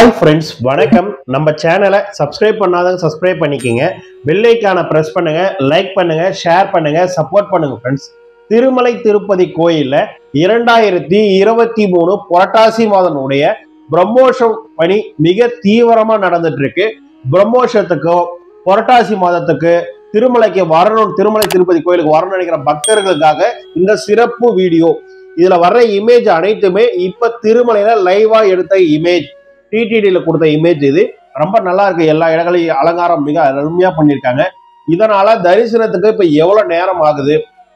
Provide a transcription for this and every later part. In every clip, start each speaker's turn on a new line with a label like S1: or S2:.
S1: hi friends வணக்கம் நம்ம சேனலை சப்ஸ்கிரைப் பண்ணாதவங்க சப்ஸ்கிரைப் பண்ணிக்கங்க பெல்லைக்கான ப்ரெஸ் பண்ணுங்க லைக் பண்ணுங்க ஷேர் பண்ணுங்க சப்போர்ட் பண்ணுங்க ஃப்ரெண்ட்ஸ் திருமலை திருப்பதி கோயில்ல இரண்டாயிரத்தி இருபத்தி மூணு புரட்டாசி மாதனுடைய பிரம்மோஷம் பணி மிக தீவிரமா நடந்துட்டு இருக்கு பிரம்மோஷத்துக்கும் புரட்டாசி மாதத்துக்கு திருமலைக்கு வரணும் திருமலை திருப்பதி கோயிலுக்கு வரணும்னு நினைக்கிற பக்தர்களுக்காக இந்த சிறப்பு வீடியோ இதுல வர்ற இமேஜ் அனைத்துமே இப்ப திருமலையில லைவா எடுத்த இமேஜ் டிடிடியில கொடுத்த இமேஜ் இது ரொம்ப நல்லா இருக்கு எல்லா இடங்களையும் அலங்காரம் மிக அருமையா பண்ணியிருக்காங்க இதனால தரிசனத்துக்கு இப்ப எவ்வளவு நேரம் ஆகுது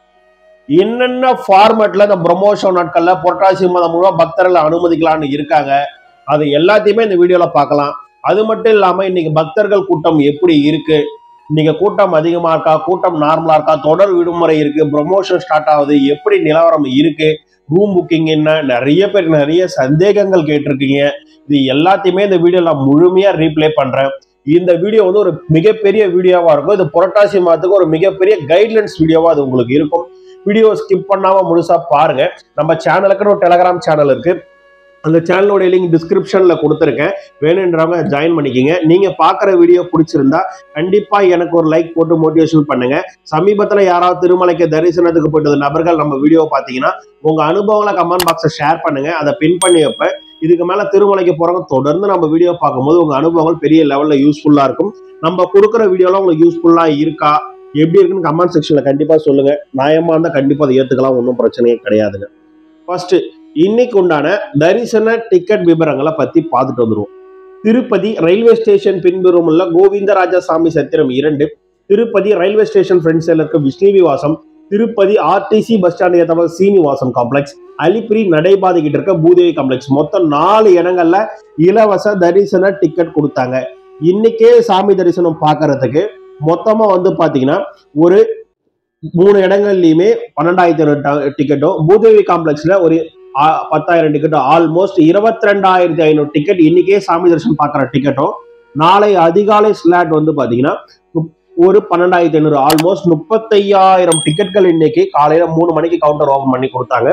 S1: என்னென்ன ஃபார்மேட்ல இந்த பிரம்மோஷம் நாட்கள்ல புரட்டாசி மாதம் முழுவா பக்தர்களை அனுமதிக்கலாம்னு இருக்காங்க அது எல்லாத்தையுமே இந்த வீடியோல பார்க்கலாம் அது மட்டும் இல்லாம இன்னைக்கு பக்தர்கள் கூட்டம் எப்படி இருக்கு இன்னைக்கு கூட்டம் அதிகமா இருக்கா கூட்டம் நார்மலா இருக்கா தொடர் விடுமுறை இருக்கு ப்ரொமோஷன் ஸ்டார்ட் ஆகுது எப்படி நிலவரம் இருக்கு ரூம் புக்கிங் என்ன நிறைய பேர் நிறைய சந்தேகங்கள் கேட்டிருக்கீங்க இது எல்லாத்தையுமே இந்த வீடியோல நான் முழுமையா ரீப்ளே பண்றேன் இந்த வீடியோ வந்து ஒரு மிகப்பெரிய வீடியோவா இருக்கும் இது புரட்டாசி மாதத்துக்கு ஒரு மிகப்பெரிய கைட்லைன்ஸ் வீடியோவா அது உங்களுக்கு இருக்கும் வீடியோ ஸ்கிப் பண்ணாம முழுசா பாருங்க நம்ம சேனலுக்குன்னு ஒரு டெலகிராம் சேனல் இருக்கு அந்த சேனலோட லிங்க் டிஸ்கிரிப்ஷன்ல கொடுத்துருக்கேன் வேணுன்றவங்க ஜாயின் பண்ணிக்கிங்க நீங்க பாக்குற வீடியோ பிடிச்சிருந்தா கண்டிப்பா எனக்கு ஒரு லைக் போட்டு மோட்டிவேஷன் பண்ணுங்க சமீபத்துல யாராவது திருமலைக்கு தரிசனத்துக்கு போயிட்டது நபர்கள் நம்ம வீடியோ பாத்தீங்கன்னா உங்க அனுபவங்களை கமெண்ட் பாக்ஸை ஷேர் பண்ணுங்க அதை பின் பண்ணி வைப்ப இதுக்கு மேல திருமலைக்கு போறவங்க தொடர்ந்து நம்ம வீடியோ பார்க்கும்போது உங்க அனுபவங்கள் பெரிய லெவல்ல யூஸ்ஃபுல்லா இருக்கும் நம்ம கொடுக்குற வீடியோலாம் உங்களுக்கு யூஸ்ஃபுல்லா இருக்கா எப்படி இருக்குன்னு கமெண்ட் செக்ஷன்ல கண்டிப்பா சொல்லுங்க நியாயமா இருந்தா கண்டிப்பா அதை ஏத்துக்கலாம் ஒன்றும் பிரச்சனையே கிடையாதுங்க ஃபர்ஸ்ட் இன்னைக்கு உண்டான தரிசன டிக்கெட் விவரங்களை பத்தி பார்த்துட்டு வந்துருவோம் திருப்பதி ரயில்வே ஸ்டேஷன் பின்புறம் உள்ள கோவிந்தராஜ சாமி சத்திரம் இரண்டு திருப்பதி ரயில்வே ஸ்டேஷன் ஃப்ரெண்ட்ஸில் இருக்க விஷ்ணுவிவாசம் திருப்பதி ஆர்டிசி பஸ் ஸ்டாண்ட் ஏற்ற சீனிவாசம் காம்ப்ளெக்ஸ் அலிப்பிரி நடைபாதை கிட்ட இருக்க பூதேவி காம்ப்ளெக்ஸ் மொத்தம் நாலு இடங்கள்ல இலவச தரிசன டிக்கெட் கொடுத்தாங்க இன்னைக்கே சாமி தரிசனம் பார்க்கறதுக்கு மொத்தமா வந்து பாத்தீங்கன்னா ஒரு மூணு இடங்கள்லயுமே பன்னெண்டாயிரத்தி ஐநூறு டிக்கெட்டும் பூதேவி காம்ப்ளெக்ஸ்ல ஒரு ஆ- பத்தாயிரம் டிக்கெட்டும் ஆல்மோஸ்ட் இருபத்தி ரெண்டாயிரத்தி ஐநூறு டிக்கெட் இன்னைக்கே சாமி தரிசனம் பார்க்குற டிக்கெட்டும் நாளை அதிகாலை ஸ்லாட் வந்து பாத்தீங்கன்னா முப்- ஒரு பன்னெண்டாயிரத்தி ஐநூறு ஆல்மோஸ்ட் முப்பத்தையாயிரம் டிக்கெட்கள் இன்னைக்கு காலையில மூணு மணிக்கு கவுண்டர் ஓபன் பண்ணி கொடுத்தாங்க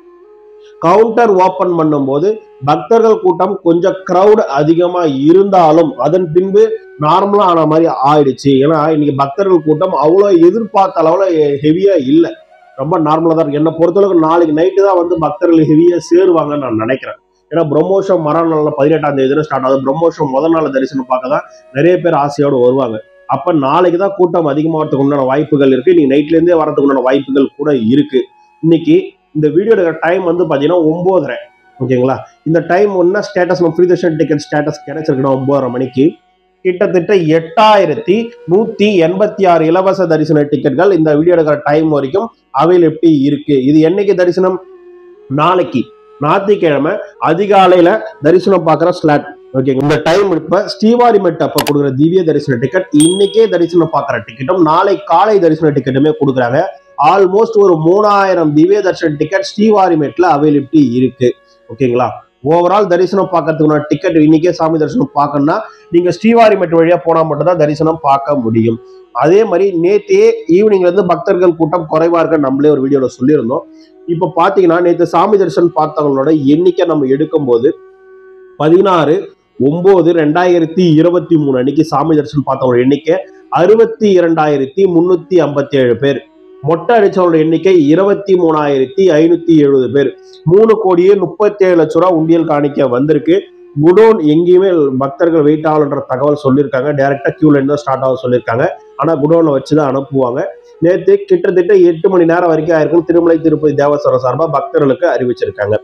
S1: கவுண்டர் ஓபன் பண்ணும்போது பக்தர்கள் கூட்டம் கொஞ்சம் கிரவுட் அதிகமா இருந்தாலும் அதன் பின்பு நார்மலா ஆன மாதிரி ஆயிடுச்சு ஏன்னா இன்னைக்கு பக்தர்கள் கூட்டம் அவ்வளோ எதிர்பார்த்த அளவுல ஹெவியா இல்லை ரொம்ப நார்மலா தான் இருக்கு என்னை பொறுத்தளவுக்கு நாளைக்கு நைட்டு தான் வந்து பக்தர்கள் ஹெவியா சேருவாங்கன்னு நான் நினைக்கிறேன் ஏன்னா பிரம்மோஷம் மறுநாள் பதினெட்டாம் தேதி ஸ்டார்ட் ஆகுது பிரம்மோஷம் முதல் நாள் தரிசனம் பார்க்க தான் நிறைய பேர் ஆசையோடு வருவாங்க அப்ப நாளைக்கு தான் கூட்டம் அதிகமாகிறதுக்கு உண்டான வாய்ப்புகள் இருக்கு இன்னைக்கு நைட்ல இருந்தே வரதுக்கு உண்டான வாய்ப்புகள் கூட இருக்கு இன்னைக்கு இந்த வீடியோ எடுக்கிற டைம் வந்து பாத்தீங்கன்னா ஒன்பதரை ஓகேங்களா இந்த டைம் ஒன்னா status free darshan ticket status கிடைச்சிருக்கணும் ஒன்பதரை மணிக்கு கிட்டத்தட்ட எட்டாயிரத்தி நூத்தி எண்பத்தி ஆறு இலவச தரிசன டிக்கெட்கள் இந்த வீடியோ எடுக்கிற டைம் வரைக்கும் அவைலபிலிட்டி இருக்கு இது என்னைக்கு தரிசனம் நாளைக்கு ஞாயிற்றுக்கிழமை அதிகாலையில தரிசனம் பார்க்குற ஸ்லாட் ஓகேங்க இந்த டைம் இப்ப ஸ்ரீவாரிமெட் அப்ப கொடுக்குற திவ்ய தரிசன டிக்கெட் இன்னைக்கே தரிசனம் பார்க்குற டிக்கெட்டும் நாளை காலை தரிசன டிக்கெட்டுமே கொடுக்குறாங்க ஆல்மோஸ்ட் ஒரு மூணாயிரம் திவ்ய தரிசன டிக்கெட் ஸ்ரீவாரிமெட்ல அவைலபிலிட்டி இருக்கு ஓகேங்களா ஓவரால் தரிசனம் பார்க்கறதுக்கு டிக்கெட் இன்னைக்கே சாமி தரிசனம் பார்க்கணும்னா நீங்க ஸ்ரீவாரிமெட் வழியா போனா மட்டும்தான் தரிசனம் பார்க்க முடியும் அதே மாதிரி நேத்தே ஈவினிங்ல இருந்து பக்தர்கள் கூட்டம் குறைவா இருக்க நம்மளே ஒரு வீடியோல சொல்லியிருந்தோம் இப்ப பாத்தீங்கன்னா நேத்து சாமி தரிசனம் பார்த்தவங்களோட எண்ணிக்கை நம்ம எடுக்கும்போது பதினாறு ஒன்பது ரெண்டாயிரத்தி இருபத்தி மூணு அன்னைக்கு சாமி தரிசனம் பார்த்தவங்களோட எண்ணிக்கை அறுபத்தி இரண்டாயிரத்தி முன்னூத்தி ஐம்பத்தி ஏழு பேர் மொட்டை அடிச்சவங்களோட எண்ணிக்கை இருபத்தி மூணாயிரத்தி ஐநூத்தி எழுபது பேர் மூணு கோடியே முப்பத்தி ஏழு லட்ச ரூபா உண்டியல் காணிக்க வந்திருக்கு குடோன் எங்கேயுமே பக்தர்கள் வெயிட் ஆகலன்ற தகவல் சொல்லியிருக்காங்க டைரக்டா கியூல இருந்து ஸ்டார்ட் ஆக சொல்லியிருக்காங்க ஆனா குடோன்ல வச்சு தான் அனுப்புவாங்க நேத்து கிட்டத்தட்ட எட்டு மணி நேரம் வரைக்கும் ஆயிருக்கும் திருமலை திருப்பதி தேவஸ்வரம் சார்பா பக்தர்களுக்கு அறிவிச்சிருக்காங்க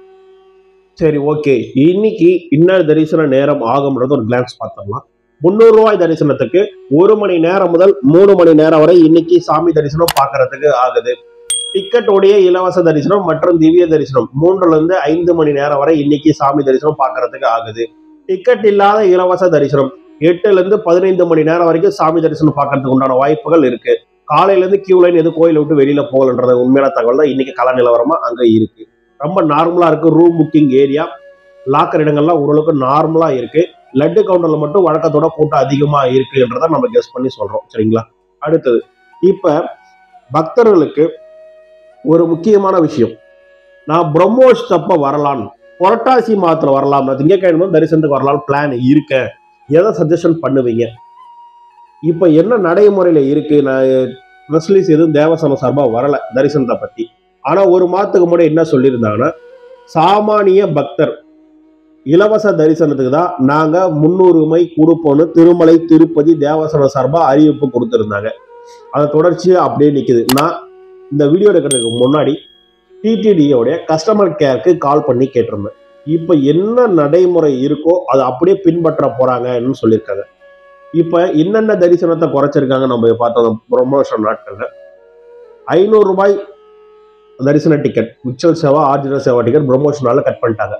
S1: சரி ஓகே இன்னைக்கு இன்னொரு தரிசன நேரம் ஆகும்ன்றது ஒரு கிளான்ஸ் பார்த்துடலாம் முந்நூறு ரூபாய் தரிசனத்துக்கு ஒரு மணி நேரம் முதல் மூணு மணி நேரம் வரை இன்னைக்கு சாமி தரிசனம் பார்க்கறதுக்கு ஆகுது டிக்கெட்டோடைய இலவச தரிசனம் மற்றும் திவ்ய தரிசனம் மூன்றுல இருந்து ஐந்து மணி நேரம் வரை இன்னைக்கு சாமி தரிசனம் பார்க்கறதுக்கு ஆகுது டிக்கெட் இல்லாத இலவச தரிசனம் எட்டுல இருந்து பதினைந்து மணி நேரம் வரைக்கும் சாமி தரிசனம் பார்க்கறதுக்கு உண்டான வாய்ப்புகள் இருக்கு காலையில இருந்து கியூ லைன் எது கோயிலை விட்டு வெளியில போகலன்றது உண்மையான தகவல் தான் இன்னைக்கு கள நிலவரமா அங்க இருக்கு ரொம்ப நார்மலா இருக்கு ரூம் புக்கிங் ஏரியா லாக்கர் இடங்கள்லாம் ஓரளவுக்கு நார்மலா இருக்கு லட்டு கவுண்டர்ல மட்டும் வழக்கத்தோட கூட்டம் அதிகமா இருக்குன்றத நம்ம கெஸ் பண்ணி சொல்றோம் சரிங்களா அடுத்தது இப்ப பக்தர்களுக்கு ஒரு முக்கியமான விஷயம் நான் பிரம்மோஷ் தப்ப வரலான்னு புரட்டாசி மாதத்துல வரலாம் நான் திங்கக்கிழமை தரிசனத்துக்கு வரலாம் பிளான் இருக்க எதை சஜஷன் பண்ணுவீங்க இப்ப என்ன நடைமுறையில இருக்கு நான் ப்ரெஸ் ரிலீஸ் எதுவும் தேவசனம் சார்பா வரல தரிசனத்தை பத்தி ஆனா ஒரு மாதத்துக்கு முன்னாடி என்ன சொல்லியிருந்தாங்கன்னா சாமானிய பக்தர் இலவச தரிசனத்துக்கு தான் நாங்க முன்னுரிமை கொடுப்போம்னு திருமலை திருப்பதி தேவசனம் சார்பா அறிவிப்பு கொடுத்திருந்தாங்க அதை தொடர்ச்சியா அப்படியே நிக்குது நான் இந்த வீடியோ எடுக்கிறதுக்கு முன்னாடி டிடிடியோடைய கஸ்டமர் கேருக்கு கால் பண்ணி கேட்டிருந்தேன் இப்போ என்ன நடைமுறை இருக்கோ அதை அப்படியே பின்பற்ற போறாங்கன்னு சொல்லியிருக்காங்க இப்போ என்னென்ன தரிசனத்தை குறைச்சிருக்காங்க நம்ம பார்த்தோம் ப்ரொமோஷன் நாட்கள்ல ஐநூறு ரூபாய் தரிசன டிக்கெட் விக்சல் சேவா ஆர்ஜினல் சேவா டிக்கெட் ப்ரொமோஷனால கட் பண்ணிட்டாங்க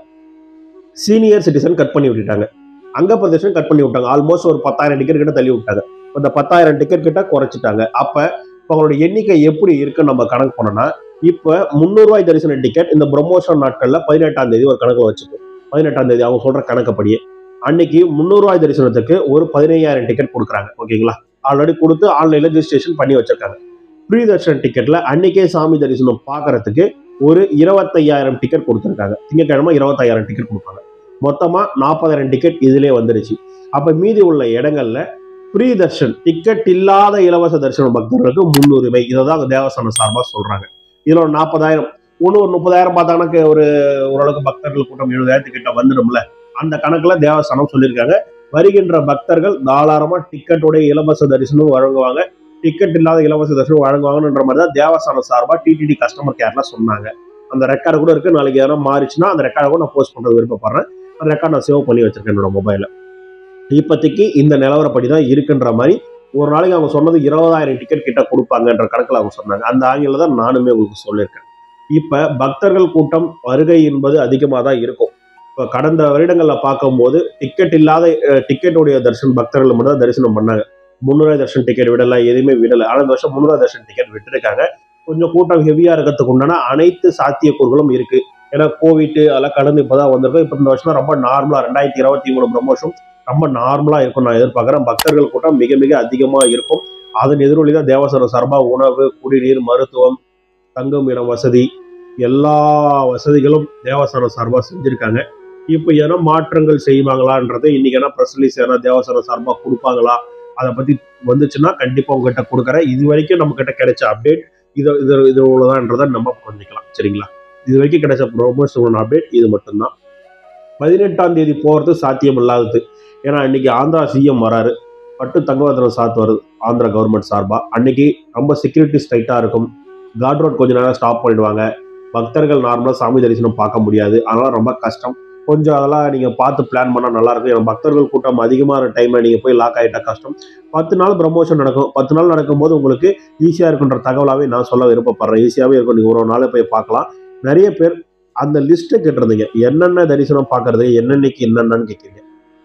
S1: சீனியர் சிட்டிசன் கட் பண்ணி விட்டுட்டாங்க அங்க பிரதேசம் கட் பண்ணி விட்டாங்க ஆல்மோஸ்ட் ஒரு பத்தாயிரம் டிக்கெட் கிட்ட தள்ளி விட்டாங்க அந்த பத்தாயிரம் டிக்கெட் கிட்ட குறைச்சிட்டாங்க அப்ப இப்போ அவங்களோட எண்ணிக்கை எப்படி இருக்குன்னு நம்ம கணக்கு பண்ணோம்னா இப்போ முந்நூறுவாய் தரிசன டிக்கெட் இந்த ப்ரொமோஷன் நாட்கள்ல பதினெட்டாம் தேதி ஒரு கணக்கு வச்சுப்போம் பதினெட்டாம் தேதி அவங்க சொல்ற கணக்கப்படியே அன்னைக்கு முந்நூறுவாய் தரிசனத்துக்கு ஒரு பதினையாயிரம் டிக்கெட் கொடுக்குறாங்க ஓகேங்களா ஆல்ரெடி கொடுத்து ஆன்லைன்ல ரெஜிஸ்ட்ரேஷன் பண்ணி வச்சிருக்காங்க ப்ரீ தர்ஷன் டிக்கெட்ல அன்னைக்கே சாமி தரிசனம் பார்க்கறதுக்கு ஒரு இருபத்தையாயிரம் டிக்கெட் கொடுத்துருக்காங்க திங்கட்கிழமை இருபத்தாயிரம் டிக்கெட் கொடுப்பாங்க மொத்தமா நாற்பதாயிரம் டிக்கெட் இதுலயே வந்துருச்சு அப்ப மீதி உள்ள இடங்கள்ல ஃப்ரீ தர்ஷன் டிக்கெட் இல்லாத இலவச தரிசன பக்தர்களுக்கு முன்னுரிமை இதை தான் தேவஸ்தானம் சார்பாக சொல்றாங்க இதுல ஒரு நாற்பதாயிரம் ஒன்று ஒரு முப்பதாயிரம் பார்த்தாங்கன்னா ஒரு ஓரளவுக்கு பக்தர்கள் கூட்டம் எழுபதாயிரத்து கிட்ட வந்துடும்ல அந்த கணக்குல தேவஸ்தானம் சொல்லியிருக்காங்க வருகின்ற பக்தர்கள் தாராளமா டிக்கெட்டோடைய இலவச தரிசனம் வழங்குவாங்க டிக்கெட் இல்லாத இலவச தரிசனம் வழங்குவாங்கன்ற மாதிரி தான் தேவஸ்தானம் சார்பா டிடிடி கஸ்டமர் கேர்ல சொன்னாங்க அந்த ரெக்கார்டு கூட இருக்கு நாளைக்கு எதனா மாறிச்சுன்னா அந்த ரெக்கார்டை கூட நான் போஸ்ட் பண்றது விருப்பப்படுறேன் அந்த ரெக்கார்ட் நான் சேவ் பண்ணி வச்சிருக்கேன் என்னோட மொபைல இப்போதைக்கு இந்த நிலவரப்படி தான் இருக்குன்ற மாதிரி ஒரு நாளைக்கு அவங்க சொன்னது இருபதாயிரம் டிக்கெட் கிட்ட கொடுப்பாங்கன்ற கணக்கில் அவங்க சொன்னாங்க அந்த ஆங்கில தான் நானுமே உங்களுக்கு சொல்லியிருக்கேன் இப்போ பக்தர்கள் கூட்டம் வருகை என்பது அதிகமாக தான் இருக்கும் இப்போ கடந்த வருடங்களில் பார்க்கும்போது டிக்கெட் இல்லாத டிக்கெட்டுடைய தரிசனம் பக்தர்கள் மட்டும் தான் தரிசனம் பண்ணாங்க முந்நூறு தர்ஷன் டிக்கெட் விடல எதுவுமே விடல ஆனால் இந்த வருஷம் முந்நூறு தர்ஷன் டிக்கெட் விட்டுருக்காங்க கொஞ்சம் கூட்டம் ஹெவியா இருக்கிறதுக்கு உண்டான அனைத்து சாத்தியக்கூறுகளும் இருக்கு ஏன்னா கோவிட் அதெல்லாம் கடந்து இப்பதான் வந்திருக்கும் இப்போ இந்த வருஷம் ரொம்ப நார்மலா ரெண்டாயிரத்தி இருபத்தி மூணு ப்ரமோஷன் ரொம்ப நார்மலா இருக்கும் நான் எதிர்பார்க்குறேன் பக்தர்கள் கூட்டம் மிக மிக அதிகமா இருக்கும் அதன் எதிரொலி தான் தேவசரம் சார்பா உணவு குடிநீர் மருத்துவம் தங்கும் இடம் வசதி எல்லா வசதிகளும் தேவசனம் சார்பா செஞ்சிருக்காங்க இப்போ எதனா மாற்றங்கள் செய்வாங்களான்றது இன்னைக்கு என்ன ப்ரெஸ் ரிலீஸ் எதனா தேவசனம் சார்பா கொடுப்பாங்களா அதை பத்தி வந்துச்சுன்னா கண்டிப்பா உங்ககிட்ட கொடுக்குறேன் இது வரைக்கும் நம்ம கிட்ட கிடைச்ச அப்டேட் இது இது இது உள்ளதான்றதை நம்ம புரிஞ்சுக்கலாம் சரிங்களா இது வரைக்கும் கிடைச்ச ப்ரொமோஷன் அப்டேட் இது மட்டும்தான் பதினெட்டாம் தேதி போகிறது சாத்தியம் இல்லாதது ஏன்னா இன்னைக்கு ஆந்திரா சிஎம் வராரு பட்டு தங்கவத்திரம் சாத்து வருது ஆந்திரா கவர்மெண்ட் சார்பா அன்னைக்கு ரொம்ப செக்யூரிட்டி ஸ்ட்ரைட்டா இருக்கும் காட் ரோட் கொஞ்ச நேரம் ஸ்டாப் பண்ணிடுவாங்க பக்தர்கள் நார்மலாக சாமி தரிசனம் பார்க்க முடியாது அதனால ரொம்ப கஷ்டம் கொஞ்சம் அதெல்லாம் நீங்க பார்த்து பிளான் பண்ணா நல்லா இருக்கும் ஏன்னா பக்தர்கள் கூட்டம் அதிகமான டைம்ல நீங்க போய் லாக் ஆயிட்டா கஷ்டம் பத்து நாள் ப்ரமோஷன் நடக்கும் பத்து நாள் நடக்கும்போது உங்களுக்கு ஈஸியா இருக்குன்ற தகவலாவே நான் சொல்ல விருப்பப்படுறேன் ஈஸியாவே இருக்கும் நீங்க ஒரு நாள் போய் பார்க்கலாம் நிறைய பேர் அந்த லிஸ்ட்டை கேட்டிருந்தீங்க என்னென்ன தரிசனம் பார்க்கறது என்னென்னைக்கு என்னென்னு கேட்குறீங்க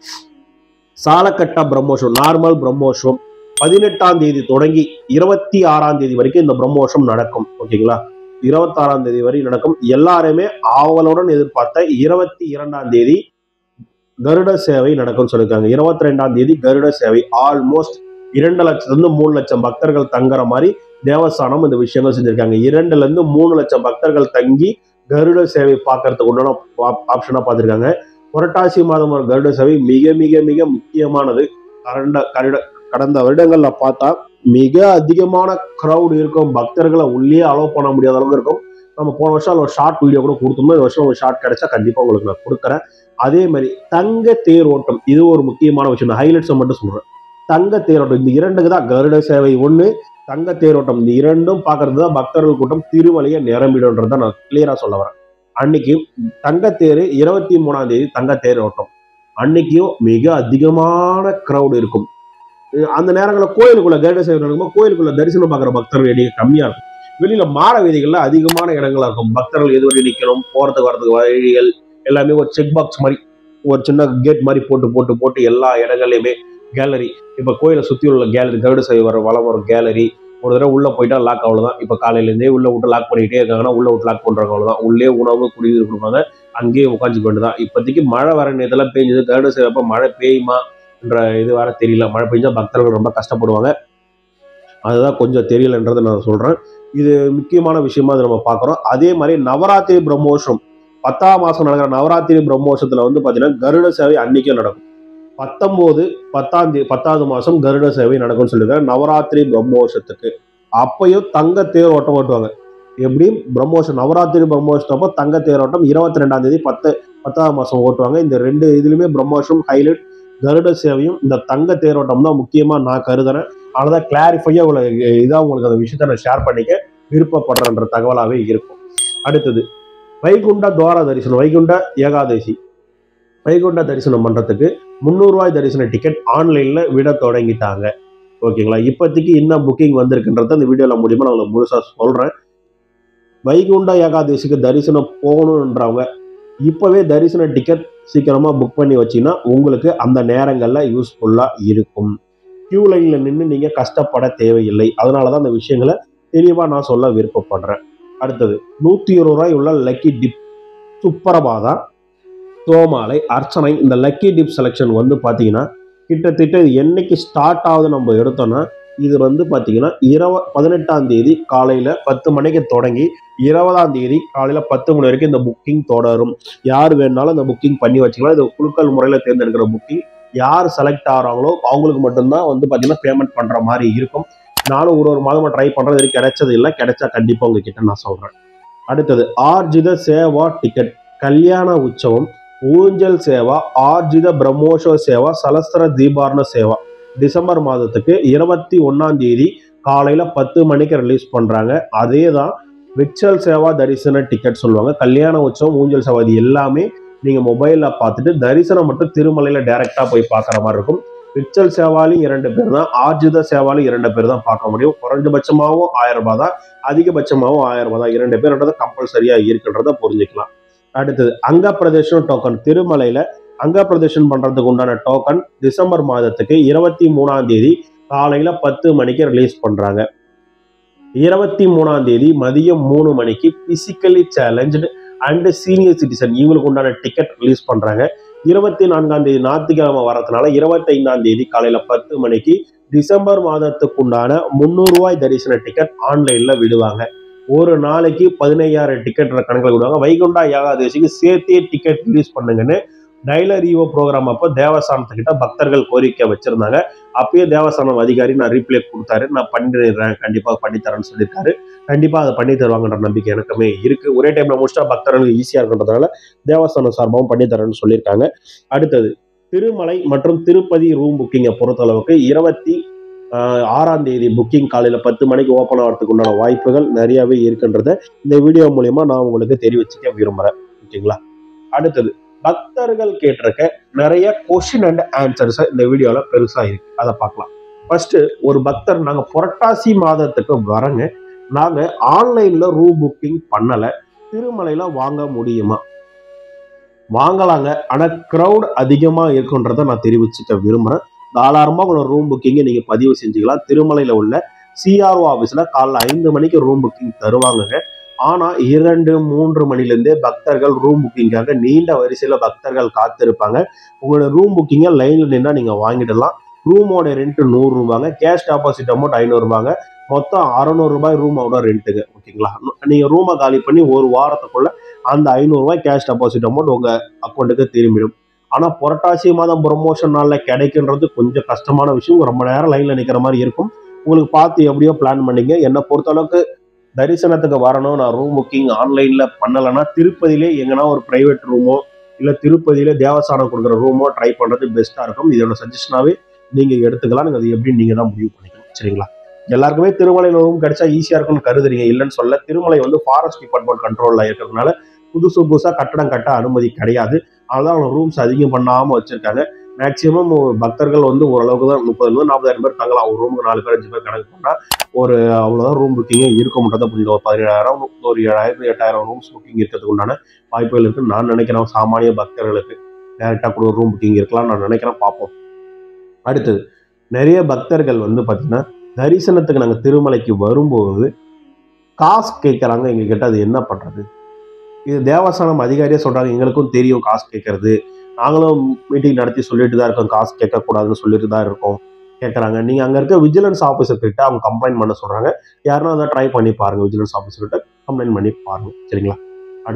S1: சாலக்கட்டா பிரம்மோஷம் நார்மல் பிரம்மோஷம் பதினெட்டாம் தேதி தொடங்கி இருபத்தி ஆறாம் தேதி வரைக்கும் இந்த பிரம்மோஷம் நடக்கும் ஓகேங்களா இருபத்தாறாம் தேதி வரை நடக்கும் எல்லாருமே ஆவலுடன் எதிர்பார்த்த இருபத்தி இரண்டாம் தேதி கருட சேவை நடக்கும்னு சொல்லியிருக்காங்க இருபத்தி ரெண்டாம் தேதி கருட சேவை ஆல்மோஸ்ட் இரண்டு லட்சத்துல இருந்து மூணு லட்சம் பக்தர்கள் தங்குற மாதிரி தேவஸ்தானம் இந்த விஷயங்கள் செஞ்சிருக்காங்க இரண்டுல இருந்து மூணு லட்சம் பக்தர்கள் தங்கி கருட சேவை பார்க்கறதுக்கு உண்டான ஆப்ஷனா பார்த்திருக்காங்க புரட்டாசி மாதம் வரும் கருட சேவை மிக மிக மிக முக்கியமானது கரண்ட கருட கடந்த வருடங்கள்ல பார்த்தா மிக அதிகமான க்ரௌட் இருக்கும் பக்தர்களை உள்ளே அலோவ் பண்ண முடியாத அளவுக்கு இருக்கும் நம்ம போன வருஷம் ஒரு ஷார்ட் வீடியோ கூட கொடுத்தோம்னா இந்த வருஷம் ஒரு ஷார்ட் கிடைச்சா கண்டிப்பா உங்களுக்கு நான் கொடுக்குறேன் அதே மாதிரி தங்க தேரோட்டம் இது ஒரு முக்கியமான விஷயம் நான் ஹைலைட்ஸை மட்டும் சொல்றேன் தங்க தேரோட்டம் இந்த இரண்டுக்கு தான் கருட சேவை ஒண்ணு தங்க தேரோட்டம் இந்த இரண்டும் பார்க்கறது தான் பக்தர்கள் கூட்டம் திருமலையை நிரம்பிடும்ன்றதை நான் கிளியரா சொல்ல வரேன் அன்னைக்கு தங்கத்தேரு இருபத்தி மூணாம் தேதி தங்க தேரோட்டம் அன்னைக்கும் மிக அதிகமான க்ரௌட் இருக்கும் அந்த நேரங்களில் கோயிலுக்குள்ள கருட சேவை நடக்கும்போது கோயிலுக்குள்ள தரிசனம் பார்க்குற பக்தர்கள் எண்ணிக்கை கம்மியா இருக்கும் வெளியில மாட வீதிகள்ல அதிகமான இடங்களா இருக்கும் பக்தர்கள் எதுவரை நிக்கணும் போறதுக்கு வரதுக்கு வழிகள் எல்லாமே ஒரு செக் பாக்ஸ் மாதிரி ஒரு சின்ன கேட் மாதிரி போட்டு போட்டு போட்டு எல்லா இடங்கள்லையுமே கேலரி இப்ப கோயிலை சுத்தி உள்ள கேலரி கருட சேவை வர வளம் வரும் கேலரி ஒரு தடவை உள்ள போயிட்டா லாக் அவ்வளவுதான் இப்ப காலையில இருந்தே உள்ள விட்டு லாக் பண்ணிட்டே இருக்காங்கன்னா உள்ள விட்டு லாக் பண்றாங்க அவ்வளவுதான் உள்ளே உணவு குடிநீர் கொடுப்பாங்க அங்கேயே உட்காந்துக்க வேண்டியதான் இப்போதைக்கு மழை வர நேரத்தில் பெஞ்சது கருட சேவை அப்ப மழை பெய்யுமா என்ற இது வர தெரியல மழை பெஞ்சா பக்தர்கள் ரொம்ப கஷ்டப்படுவாங்க அதுதான் கொஞ்சம் தெரியலன்றதை நான் சொல்றேன் இது முக்கியமான விஷயமா அதை நம்ம பார்க்குறோம் அதே மாதிரி நவராத்திரி பிரம்மோஷம் பத்தாம் மாசம் நடக்கிற நவராத்திரி பிரம்மோற்சவத்துல வந்து பாத்தீங்கன்னா கருட சேவை அன்னைக்கே நடக்கும் பத்தொன்பது பத்தாம் தேதி பத்தாவது மாசம் கருட சேவை நடக்கும்னு சொல்லியிருக்காங்க நவராத்திரி பிரம்மோற்சவத்துக்கு அப்பயும் தங்க தேர் ஓட்டம் ஓட்டுவாங்க எப்படியும் பிரம்மோஷம் நவராத்திரி பிரம்மோஷம் அப்போ தங்க தேரோட்டம் இருபத்தி ரெண்டாம் தேதி பத்து பத்தாவது மாசம் ஓட்டுவாங்க இந்த ரெண்டு இதுலையுமே பிரம்மோஷம் ஹைலைட் கருட சேவையும் இந்த தங்க தேரோட்டம் தான் முக்கியமாக நான் கருதுறேன் அதனால கிளாரிஃபையாக உங்களுக்கு இதாக உங்களுக்கு அந்த விஷயத்த நான் ஷேர் பண்ணிக்க விருப்பப்படுறேன்ற தகவலாகவே இருக்கும் அடுத்தது வைகுண்ட துவார தரிசனம் வைகுண்ட ஏகாதசி வைகுண்ட தரிசனம் பண்ணுறதுக்கு முந்நூறுரூவாய் தரிசன டிக்கெட் ஆன்லைனில் விட தொடங்கிட்டாங்க ஓகேங்களா இப்போதைக்கு என்ன புக்கிங் வந்திருக்குன்றத இந்த வீடியோவில் மூலியமாக நான் உங்களுக்கு முழுசாக சொல்கிறேன் வைகுண்ட ஏகாதசிக்கு தரிசனம் போகணுன்றவங்க இப்போவே தரிசன டிக்கெட் சீக்கிரமாக புக் பண்ணி வச்சீங்கன்னா உங்களுக்கு அந்த நேரங்களில் யூஸ்ஃபுல்லாக இருக்கும் கியூ லைனில் நின்று நீங்கள் கஷ்டப்பட தேவையில்லை அதனால தான் அந்த விஷயங்களை தெளிவாக நான் சொல்ல விருப்பப்படுறேன் அடுத்தது நூற்றி இருபது ரூபாய் உள்ள லக்கி டிப் சுப்பரபாதா தோமாலை அர்ச்சனை இந்த லக்கி டிப் செலெக்ஷன் வந்து பார்த்தீங்கன்னா கிட்டத்தட்ட இது என்னைக்கு ஸ்டார்ட் ஆகுது நம்ம எடுத்தோம்னா இது வந்து பார்த்தீங்கன்னா இருவ பதினெட்டாம் தேதி காலையில் பத்து மணிக்கு தொடங்கி இருபதாம் தேதி காலையில் பத்து மணி வரைக்கும் இந்த புக்கிங் தொடரும் யார் வேணாலும் இந்த புக்கிங் பண்ணி வச்சுக்கலாம் இது குழுக்கள் முறையில் தேர்ந்தெடுக்கிற புக்கிங் யார் செலக்ட் ஆகிறாங்களோ அவங்களுக்கு மட்டும்தான் வந்து பார்த்தீங்கன்னா பேமெண்ட் பண்ணுற மாதிரி இருக்கும் நானும் ஒரு ஒரு மாதமாக ட்ரை பண்ணுறது இது கிடைச்சது இல்லை கிடைச்சா கண்டிப்பாக உங்ககிட்ட நான் சொல்கிறேன் அடுத்தது ஆர்ஜித சேவா டிக்கெட் கல்யாண உற்சவம் ஊஞ்சல் சேவா ஆர்ஜித பிரம்மோற்சவ சேவா சலஸ்திர தீபாரண சேவா டிசம்பர் மாதத்துக்கு இருபத்தி ஒன்றாம் தேதி காலையில் பத்து மணிக்கு ரிலீஸ் பண்ணுறாங்க அதே தான் விக்சல் சேவா தரிசன டிக்கெட் சொல்லுவாங்க கல்யாண உற்சவம் ஊஞ்சல் சேவா இது எல்லாமே நீங்கள் மொபைலில் பார்த்துட்டு தரிசனம் மட்டும் திருமலையில் டைரெக்டாக போய் பார்க்குற மாதிரி இருக்கும் விக்சல் சேவாலையும் இரண்டு பேர் தான் ஆர்ஜித சேவாலையும் இரண்டு பேர் தான் பார்க்க முடியும் குறைஞ்சபட்சமாகவும் ஆயிரம் ரூபாய் தான் அதிகபட்சமாகவும் ஆயிரம் ரூபாய் தான் இரண்டு பேர்ன்றத கம்பல்சரியாக இருக்குன்றத புரிஞ்சுக்கலாம் அடுத்தது அங்க பிரதேசம் டோக்கன் திருமலையில் அங்க பிரதேசம் பண்ணுறதுக்கு உண்டான டோக்கன் டிசம்பர் மாதத்துக்கு இருபத்தி மூணாம் தேதி காலையில் பத்து மணிக்கு ரிலீஸ் பண்ணுறாங்க இருபத்தி மூணாம் தேதி மதியம் மூணு மணிக்கு physically challenge and senior citizen இவங்களுக்கு உண்டான டிக்கெட் ரிலீஸ் பண்ணுறாங்க இருபத்தி நான்காம் தேதி ஞாயிற்றுக்கிழமை வரதுனால இருபத்தைந்தாம் தேதி காலையில் பத்து மணிக்கு டிசம்பர் மாதத்துக்கு உண்டான முந்நூறுரூவாய் தரிசன டிக்கெட் ஆன்லைனில் விடுவாங்க ஒரு நாளைக்கு பதினையாயிரம் டிக்கெட் கணக்கில் விடுவாங்க வைகுண்டா ஏகாதசிக்கு சேர்த்தே டிக்கெட் ரிலீஸ் பண்ணுங்கன்னு டைலர் ஈவோ ப்ரோக்ராம் அப்போ தேவஸ்தானத்துக்கிட்ட பக்தர்கள் கோரிக்கை வச்சிருந்தாங்க அப்பயே தேவஸ்தானம் அதிகாரி நான் ரீப்ளே கொடுத்தாரு நான் பண்ணிடுறேன் கண்டிப்பாக பண்ணித்தரேன்னு சொல்லியிருக்காரு கண்டிப்பாக அதை பண்ணி தருவாங்கன்ற நம்பிக்கை எனக்குமே இருக்கு ஒரே டைம்ல முடிச்சிட்டா பக்தர்களுக்கு ஈஸியாக இருக்குன்றதுனால தேவஸ்தானம் சார்பாகவும் பண்ணித்தரேன்னு சொல்லியிருக்காங்க அடுத்தது திருமலை மற்றும் திருப்பதி ரூம் புக்கிங்கை பொறுத்தளவுக்கு இருபத்தி ஆஹ், ஆறாம் தேதி புக்கிங் காலையில் பத்து மணிக்கு ஓப்பன் ஆகிறதுக்கு உண்டான வாய்ப்புகள் நிறையவே இருக்குன்றத இந்த வீடியோ மூலியமா நான் உங்களுக்கு தெரிவிச்சுக்க விரும்புகிறேன் ஓகேங்களா அடுத்தது பக்தர்கள் கேட்டிருக்க நிறைய கொஷின் அண்ட் ஆன்சர்ஸ் இந்த வீடியோல பெருசா இருக்கு அதை பார்க்கலாம் ஃபர்ஸ்ட் ஒரு பக்தர் நாங்க புரட்டாசி மாதத்துக்கு வரங்க நாங்க ஆன்லைன்ல ரூம் புக்கிங் பண்ணல திருமலையில வாங்க முடியுமா வாங்கலாங்க ஆனா கிரவுட் அதிகமா இருக்குன்றத நான் தெரிவிச்சுக்க விரும்புறேன் தாராளமா உங்களோட ரூம் புக்கிங்கை நீங்க பதிவு செஞ்சுக்கலாம் திருமலையில உள்ள சிஆர்ஓ ஆஃபீஸ்ல காலைல ஐந்து மணிக்கு ரூம் புக்கிங் தருவாங்கங்க ஆனா இரண்டு மூன்று மணிலேருந்தே பக்தர்கள் ரூம் புக்கிங்காக நீண்ட வரிசையில பக்தர்கள் காத்திருப்பாங்க உங்களோட ரூம் புக்கிங்கை லைன்ல நின்னா நீங்க வாங்கிடலாம் ரூமோட ரெண்ட் நூறு ரூபாங்க கேஷ் டெபாசிட் அமௌண்ட் ஐநூறு ரூபாங்க மொத்தம் அறநூறு ரூபாய் ரூமோட ரெண்ட்டுங்க ஓகேங்களா நீங்க ரூமை காலி பண்ணி ஒரு வாரத்துக்குள்ள அந்த ஐநூறு ரூபாய் கேஷ் டெபாசிட் அமௌண்ட் உங்க அக்கௌண்ட்டுக்கு திரும்பிடும் ஆனா புரட்டாசி மாதம் ப்ரொமோஷன் நாள்ல கிடைக்குன்றது கொஞ்சம் கஷ்டமான விஷயம் ரொம்ப நேரம் லைன்ல நிக்கிற மாதிரி இருக்கும் உங்களுக்கு பார்த்து எப்படியோ பிளான் பண்ணீங்க என்னை பொறுத்தளவுக்கு தரிசனத்துக்கு வரணும் நான் ரூம் புக்கிங் ஆன்லைன்ல பண்ணலைன்னா திருப்பதியிலே எங்கன்னா ஒரு பிரைவேட் ரூமோ இல்ல திருப்பதியில தேவஸ்தானம் கொடுக்குற ரூமோ ட்ரை பண்றது பெஸ்டா இருக்கும் இதோட சஜஷனாவே நீங்க எடுத்துக்கலாம் நீங்க அது எப்படி நீங்க தான் முடிவு பண்ணிக்கணும் சரிங்களா எல்லாருக்குமே திருமலையில ரூம் கிடைச்சா ஈஸியா இருக்கும்னு கருதுறீங்க இல்லைன்னு சொல்ல திருமலை வந்து ஃபாரஸ்ட் டிபார்ட்மெண்ட் கண்ட்ரோல்ல இருக்கிறதுனால புதுசு புதுசா கட்டடம் கட்ட அனுமதி கிடையாது அதனால அவங்க ரூம்ஸ் அதிகம் பண்ணாம வச்சிருக்காங்க மேக்சிமம் பக்தர்கள் வந்து ஓரளவுக்கு தான் முப்பதுல நாற்பதாயிரம் பேர் தங்கலாம் ஒரு ரூமுக்கு நாலு பேர் அஞ்சு பேர் கணக்கு பண்ணா ஒரு அவ்வளவுதான் ரூம் புக்கிங்கே இருக்க முடியாத புரியுது ஒரு பதினேழாயிரம் ஒரு ஏழாயிரம் எட்டாயிரம் ரூம்ஸ் புக்கிங் இருக்கிறதுக்கு உண்டான வாய்ப்புகள் இருக்கு நான் நினைக்கிறேன் சாமானிய பக்தர்களுக்கு டேரெக்டாக கூட ரூம் புக்கிங் இருக்கலாம் நான் நினைக்கிறேன் பார்ப்போம் அடுத்தது நிறைய பக்தர்கள் வந்து பார்த்தீங்கன்னா தரிசனத்துக்கு நாங்கள் திருமலைக்கு வரும்போது காசு கேட்குறாங்க எங்ககிட்ட அது என்ன பண்ணுறது இது தேவஸ்தானம் அதிகாரியே சொல்கிறாங்க எங்களுக்கும் தெரியும் காசு கேட்கறது நாங்களும் மீட்டிங் நடத்தி சொல்லிட்டு தான் இருக்கோம் காசு கேட்கக்கூடாதுன்னு சொல்லிட்டு தான் இருக்கோம் கேட்குறாங்க நீங்கள் அங்கே இருக்க விஜிலன்ஸ் ஆஃபீஸர் கிட்ட அவங்க கம்ப்ளைண்ட் பண்ண சொல்கிறாங்க யாருன்னா அதை ட்ரை பண்ணி பாருங்க விஜிலன்ஸ் ஆஃபீஸர் கிட்ட கம்ப்ளைண்ட் பண்ணி பாருங்க சரிங்களா அடுத்தது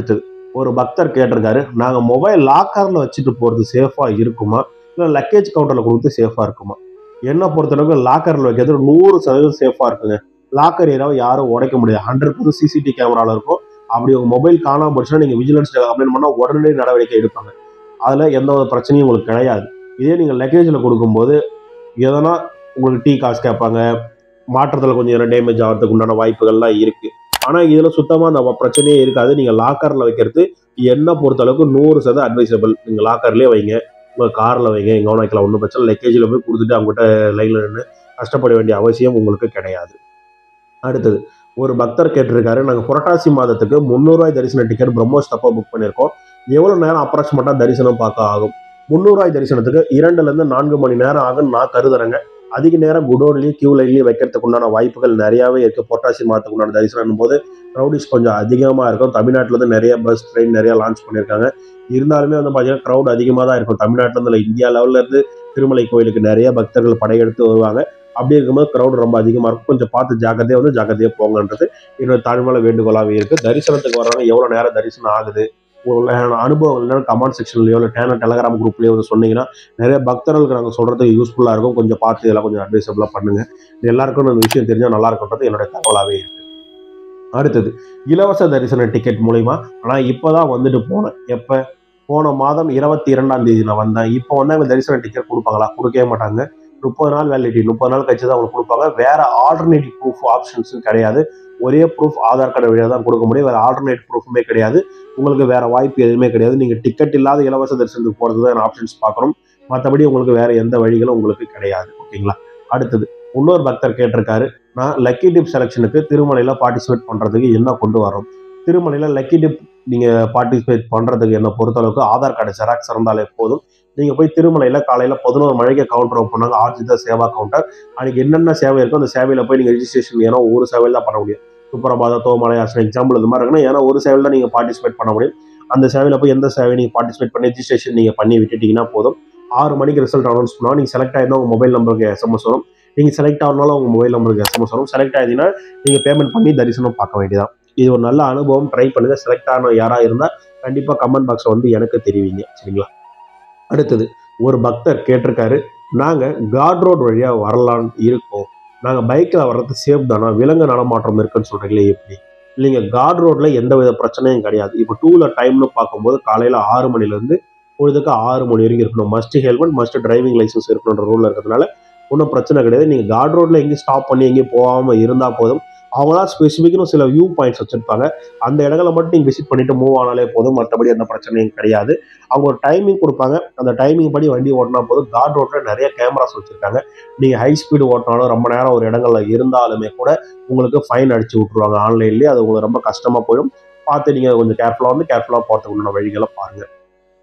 S1: ஒரு பக்தர் கேட்டிருக்காரு நாங்கள் மொபைல் லாக்கரில் வச்சுட்டு போகிறது சேஃபாக இருக்குமா இல்லை லக்கேஜ் கவுண்டரில் கொடுத்து சேஃபாக இருக்குமா என்னை பொறுத்தளவுக்கு லாக்கரில் வைக்கிறது நூறு சதவீதம் சேஃபாக இருக்குங்க லாக்கர் ஏரியாவை யாரும் உடைக்க முடியாது ஹண்ட்ரட் பர்சன்ட் சிசிடிவி கேமராவில் இருக்கும் அப்படி உங்கள் மொபைல் காணாமல் போச்சுன்னா நீங்கள் விஜிலன்ஸ் கம்ப்ளைண்ட் பண்ணால் உடனடி நடவடிக்கை எடுப்பாங்க அதில் எந்த ஒரு பிரச்சனையும் உங்களுக்கு கிடையாது இதே நீங்கள் லக்கேஜில் கொடுக்கும்போது எதனா உங்களுக்கு டீ காசு கேட்பாங்க மாற்றத்தில் கொஞ்சம் எதனா டேமேஜ் ஆகிறதுக்கு உண்டான வாய்ப்புகள்லாம் இருக்குது ஆனால் இதில் சுத்தமாக அந்த பிரச்சனையே இருக்காது நீங்கள் லாக்கரில் வைக்கிறது என்னை பொறுத்தளவுக்கு நூறு சதவீதம் அட்வைசபிள் நீங்கள் லாக்கர்லேயே வைங்க உங்கள் காரில் வைங்க எங்கே வேணா வைக்கலாம் ஒன்றும் பிரச்சனை லக்கேஜில் போய் கொடுத்துட்டு அவங்ககிட்ட லைனில் நின்று கஷ்டப்பட வேண்டிய அவசியம் உங்களுக்கு கிடையாது அடுத்தது ஒரு பக்தர் கேட்டிருக்காரு நாங்கள் புரட்டாசி மாதத்துக்கு முந்நூறுவாய் தரிசன டிக்கெட் பிரம்மோஸ் தப்பா புக் பண்ணியிருக்கோம் எவ்வளோ நேரம் அப்ராக்சிமேட்டாக தரிசனம் பார்க்க ஆகும் முந்நூறுவாய் தரிசனத்துக்கு இரண்டுலேருந்து நான்கு மணி நேரம் ஆகும்னு நான் கருதுறேங்க அதிக நேரம் குடோன்லேயும் கியூ லைன்லேயும் வைக்கிறதுக்கு உண்டான வாய்ப்புகள் நிறையாவே இருக்குது புரட்டாசி மாதத்துக்கு உண்டான தரிசனம் போது க்ரௌடிஸ் கொஞ்சம் அதிகமாக இருக்கும் தமிழ்நாட்டில் வந்து நிறைய பஸ் ட்ரெயின் நிறைய லான்ச் பண்ணியிருக்காங்க இருந்தாலுமே வந்து பார்த்தீங்கன்னா க்ரௌட் அதிகமாக தான் இருக்கும் தமிழ்நாட்டில் இருந்து இந்தியா லெவலில் இருந்து திருமலை கோயிலுக்கு நிறைய பக்தர்கள் படையெடுத்து வருவாங்க அப்படி இருக்கும்போது க்ரௌட் ரொம்ப அதிகமாக இருக்கும் கொஞ்சம் பார்த்து ஜாக்கிரதையாக வந்து ஜாக்கிரதையாக போங்கன்றது என்னோட தாழ்மையான வேண்டுகோளாகவே இருக்குது தரிசனத்துக்கு வர்றவங்க எவ்வளோ நேரம் தரிசனம் ஆகுது உங்களோட அனுபவம் இல்லைன்னா கமெண்ட் செக்ஷன்லையோ இல்லை டேன டெலகிராம் குரூப்லேயோ வந்து சொன்னீங்கன்னா நிறைய பக்தர்களுக்கு நாங்கள் சொல்கிறதுக்கு யூஸ்ஃபுல்லாக இருக்கும் கொஞ்சம் பார்த்து இதெல்லாம் கொஞ்சம் அட்வைசபிளாக பண்ணுங்கள் எல்லாருக்கும் இந்த விஷயம் தெரிஞ்சால் நல்லா இருக்குன்றது என்னுடைய தகவலாகவே இருக்குது அடுத்தது இலவச தரிசன டிக்கெட் மூலிமா ஆனால் இப்போ தான் வந்துட்டு போனேன் எப்போ போன மாதம் இருபத்தி இரண்டாம் தேதி நான் வந்தேன் இப்போ வந்து அவங்க தரிசன டிக்கெட் கொடுப்பாங்களா கொடுக்கவே மாட்டாங்க முப்பது நாள் வேலிடிட்டி முப்பது நாள் கழிச்சு தான் அவங்களுக்கு கொடுப்பாங்க வேற ஆல்டர்னேட்டிவ் ப்ரூஃப் ஆப்ஷன்ஸும் கிடையாது ஒரே ப்ரூஃப் ஆதார் கார்டு வழியாக தான் கொடுக்க முடியும் வேற ஆல்டர்னேட் ப்ரூஃபுமே கிடையாது உங்களுக்கு வேற வாய்ப்பு எதுவுமே கிடையாது நீங்கள் டிக்கெட் இல்லாத இலவச தரிசனத்துக்கு போகிறது தான் ஆப்ஷன்ஸ் பார்க்கணும் மற்றபடி உங்களுக்கு வேற எந்த வழிகளும் உங்களுக்கு கிடையாது ஓகேங்களா அடுத்தது இன்னொரு பக்தர் கேட்டிருக்காரு நான் லக்கி டிப் செலெக்ஷனுக்கு திருமலையில் பார்ட்டிசிபேட் பண்ணுறதுக்கு என்ன கொண்டு வரோம் திருமலையில் லக்கி டிப் நீங்கள் பார்ட்டிசிபேட் பண்ணுறதுக்கு என்ன பொறுத்தளவுக்கு ஆதார் கார்டு ஜெராக்ஸ் இருந்தாலே போதும் நீங்கள் போய் திருமலையில் காலையில் பதினோரு மணிக்கு கவுண்டர் ஓப்பன் பண்ணாங்க ஆர்ஜித சேவா கவுண்டர் அன்றைக்கி என்னென்ன சேவை இருக்கோ அந்த சேவையில் போய் நீங்கள் ரெஜிஸ்ட்ரேஷன் ஏன்னா ஒரு சேவையில் தான் பண்ண முடியும் சுப்பரபாத தோமலை ஆசன் எக்ஸாம்பிள் இது மாதிரி இருக்குன்னா ஏன்னா ஒரு சேவையில் தான் நீங்கள் பார்ட்டிசிபேட் பண்ண முடியும் அந்த சேவையில் போய் எந்த சேவை நீங்கள் பார்ட்டிசிபேட் பண்ணி ரெஜிஸ்ட்ரேஷன் நீங்கள் பண்ணி விட்டுட்டீங்கன்னா போதும் ஆறு மணிக்கு ரிசல்ட் அனௌன்ஸ் பண்ணுவோம் நீங்கள் செலக்ட் ஆயிருந்தா உங்கள் மொபைல் நம்பருக்கு எஸ்எம்எஸ் வரும் நீங்கள் செலக்ட் ஆகணும்னாலும் உங்கள் மொபைல் நம்பருக்கு எஸ்எம்எஸ் வரும் செலக்ட் ஆகிட்டீங்கன்னா நீங்கள் பேமெண்ட் பண்ணி தரிசனம் பார்க்க வேண்டியதான் இது ஒரு நல்ல அனுபவம் ட்ரை பண்ணுங்க செலக்ட் ஆன யாராக இருந்தால் கண்டிப்பாக கமெண்ட் பாக்ஸில் வந்து எனக்கு தெரிவிங்க சரிங்களா அடுத்தது ஒரு பக்தர் கேட்டிருக்காரு நாங்கள் காட் ரோட் வழியாக வரலான்னு இருக்கோம் நாங்கள் பைக்கில் வர்றது சேஃப் தானா விலங்கு நடமாட்டம் இருக்குன்னு சொல்கிறீங்களே எப்படி இல்லைங்க காட் ரோட்டில் எந்த வித பிரச்சனையும் கிடையாது இப்போ டூ வீலர் டைம்னு பார்க்கும்போது காலையில் ஆறு மணிலேருந்து பொழுதுக்கு ஆறு மணி வரைக்கும் இருக்கணும் must helmet must driving licence இருக்கணுன்ற ரூலில் இருக்கிறதுனால ஒன்றும் பிரச்சனை கிடையாது நீங்கள் காட் ரோட்டில் எங்கேயும் ஸ்டாப் பண்ணி எங்கேயும் போகாமல் இருந்தால் போதும் அவங்களா ஸ்பெசிஃபிக்னு சில வியூ பாயிண்ட்ஸ் வச்சுருப்பாங்க அந்த இடங்களை மட்டும் நீங்கள் விசிட் பண்ணிட்டு மூவ் ஆனாலே போதும் மற்றபடி எந்த பிரச்சனையும் கிடையாது அவங்க ஒரு டைமிங் கொடுப்பாங்க அந்த டைமிங் படி வண்டி ஓட்டினா போதும் காட் ரோட்டில் நிறைய கேமராஸ் வச்சுருக்காங்க நீங்கள் ஹை ஸ்பீடு ஓட்டினாலும் ரொம்ப நேரம் ஒரு இடங்கள்ல இருந்தாலுமே கூட உங்களுக்கு ஃபைன் அடிச்சு விட்ருவாங்க ஆன்லைன்லேயே அது உங்களுக்கு ரொம்ப கஷ்டமாக போயிடும் பார்த்து நீங்கள் கொஞ்சம் கேர்ஃபுல்லாக வந்து கேர்ஃபுல்லாக போகிறதுக்கு உண்டான வழிகளை பாருங்கள்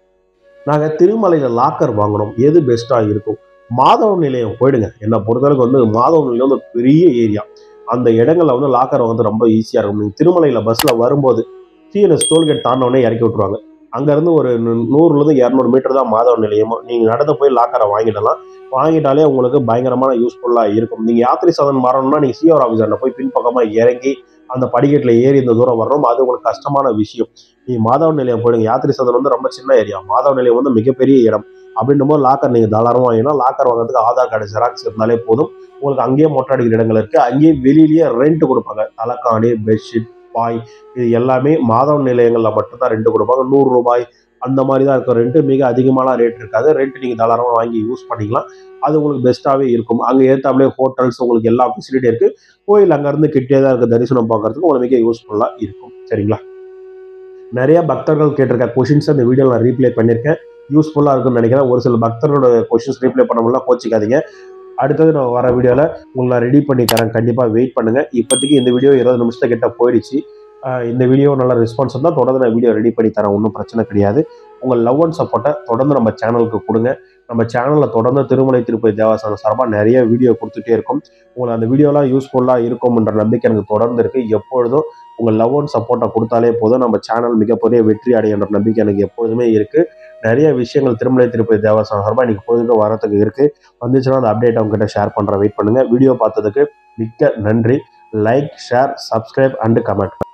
S1: நாங்கள் திருமலையில் லாக்கர் வாங்கினோம் எது பெஸ்ட்டாக இருக்கும் மாதவ நிலையம் போயிடுங்க என்னை பொறுத்தளவுக்கு வந்து மாதவ நிலையம் வந்து ஒரு பெரிய ஏரியா அந்த இடங்களில் வந்து லாக்கர் வந்து ரொம்ப ஈஸியாக இருக்கும் நீங்கள் திருமலையில் பஸ்ஸில் வரும்போது டிஎன்எஸ் டோல்கேட் தாண்டவொடனே இறக்கி விட்ருவாங்க அங்கேருந்து ஒரு நூ- நூறுலேருந்து இரநூறு மீட்டர் தான் மாதவ நிலையம் நீங்கள் நடந்து போய் லாக்கரை வாங்கிடலாம் வாங்கிட்டாலே உங்களுக்கு பயங்கரமான யூஸ்ஃபுல்லாக இருக்கும் நீங்கள் யாத்திரை சாதனம் வரணும்னா நீங்கள் சிஆர் ஆஃபீஸரில் போய் பின்பக்கமாக இறங்கி அந்த படிக்கட்டில் ஏறி இந்த தூரம் வரணும் அது உங்களுக்கு கஷ்டமான விஷயம் நீ மாதவ நிலையம் போயிடுங்க யாத்திரை சதன் வந்து ரொம்ப சின்ன ஏரியா மாதவ நிலையம் வந்து மிகப்பெரிய இடம் அப்படின்னும் போது லாக்கர் நீங்கள் தாராளமாக வாங்கினா லாக்கர் வாங்குறதுக்கு ஆதார் கார்டு ஜெராக்ஸ் இருந்தாலே போதும் உங்களுக்கு அங்கேயே மொட்டை அடிக்கிற இடங்கள் இருக்குது அங்கேயே வெளியிலேயே ரெண்ட் கொடுப்பாங்க தலைக்காணி பெட்ஷீட் பாய் இது எல்லாமே மாதவ நிலையங்களில் மட்டும்தான் ரெண்ட் கொடுப்பாங்க நூறு ரூபாய் அந்த மாதிரி தான் இருக்கும் ரெண்ட்டு மிக அதிகமான ரேட் இருக்காது ரெண்ட் நீங்கள் தாராளமாக வாங்கி யூஸ் பண்ணிக்கலாம் அது உங்களுக்கு பெஸ்ட்டாகவே இருக்கும் அங்கே ஏற்றாப்லே ஹோட்டல்ஸ் உங்களுக்கு எல்லா ஃபெசிலிட்டி இருக்குது கோயில் அங்கேருந்து கிட்டே தான் இருக்குது தரிசனம் பார்க்கறதுக்கு உங்களுக்கு மிக யூஸ்ஃபுல்லாக இருக்கும் சரிங்களா நிறைய பக்தர்கள் கேட்டிருக்க கொஷின்ஸ் அந்த வீடியோவில் நான் ரீப்ளே பண்ணியிருக்கேன் யூஸ்ஃபுல்லாக இருக்கும்னு நினைக்கிறேன் ஒரு சில பக்தர்களோட கொஷின்ஸ் ரீப்ளே பண்ண முடியல கோச்சிக்காதீங்க அடுத்தது நான் வர வீடியோவில் உங்களை நான் ரெடி பண்ணி தரேன் கண்டிப்பாக வெயிட் பண்ணுங்கள் இப்போதைக்கு இந்த வீடியோ இருபது நிமிஷத்தை கிட்ட போயிடுச்சு ஆஹ் இந்த வீடியோ நல்ல ரெஸ்பான்ஸ் இருந்தால் தொடர்ந்து நான் வீடியோ ரெடி பண்ணி தரேன் ஒன்றும் பிரச்சனை கிடையாது உங்கள் லவ் அண்ட் சப்போர்ட்டை தொடர்ந்து நம்ம சேனலுக்கு கொடுங்க நம்ம சேனலில் தொடர்ந்து திருமலை திருப்பதி தேவஸ்தானம் சார்பாக நிறைய வீடியோ கொடுத்துட்டே இருக்கும் உங்களுக்கு அந்த வீடியோலாம் யூஸ்ஃபுல்லாக இருக்கும்ன்ற நம்பிக்கை எனக்கு தொடர்ந்து இருக்குது எப்பொழுதும் உங்கள் லவ் அண்ட் சப்போர்ட்டை கொடுத்தாலே போதும் நம்ம சேனல் மிகப்பெரிய வெற்றி அடையன்ற நம்பிக்கை எனக்கு எப்பொழுதுமே இருக்குது நிறைய விஷயங்கள் திருமலை திருப்பதி தேவஸ்தானம் சார்பாக இன்னைக்கு பொழுதுக்கு வரத்துக்கு இருக்குது வந்துச்சுன்னா அந்த அப்டேட் அவங்க கிட்ட ஷேர் பண்ணுற வெயிட் பண்ணுங்கள் வீடியோ பார்த்ததுக்கு மிக்க நன்றி like share subscribe and comment